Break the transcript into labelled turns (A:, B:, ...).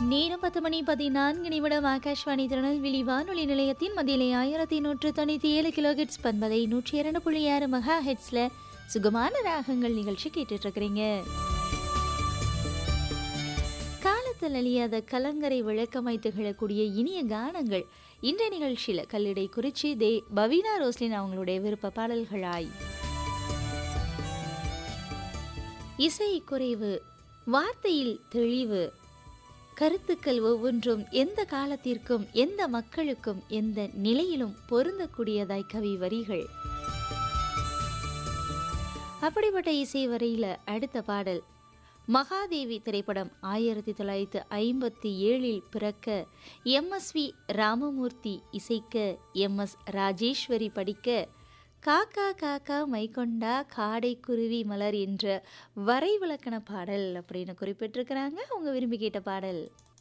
A: நேரம் பத்து மணி பதினான்கு நிமிடம் ஆகாஷ்வாணி திருநெல்வேலி வானொலி நிலையத்தின் மதியிலே ஆயிரத்தி நூற்று தொண்ணூற்றி ஏழு கிலோ ஹெட்ஸ் பண்பதை நூற்றி இரண்டு புள்ளி ஆறு மெகா ஹெட்ஸில் சுகமான ராகங்கள் நிகழ்ச்சி கேட்டுட்டு இருக்கிறீங்க காலத்தில் அழியாத கலங்கரை விளக்கமாய் திகழக்கூடிய இனிய கானங்கள் இன்றைய நிகழ்ச்சியில் கல்லிடை குறிச்சி தே பவீனா ரோஸ்லின் அவங்களுடைய விருப்ப பாடல்களாய் இசை குறைவு வார்த்தையில் தெளிவு கருத்துக்கள் ஒவ்வொன்றும் எந்த காலத்திற்கும் எந்த மக்களுக்கும் எந்த நிலையிலும் பொருந்தக்கூடியதாய் கவி வரிகள் அப்படிப்பட்ட இசை வரையில அடுத்த பாடல் மகாதேவி திரைப்படம் ஆயிரத்தி தொள்ளாயிரத்தி ஐம்பத்தி ஏழில் பிறக்க எம்எஸ்வி ராமமூர்த்தி இசைக்க எம்எஸ் ராஜேஸ்வரி படிக்க காக்கா காக்கா மைகொண்டா காடை குருவி மலர் என்ற வரைவிலக்கண பாடல் அப்படின்னு குறிப்பிட்டிருக்கிறாங்க அவங்க விரும்பி கேட்ட பாடல்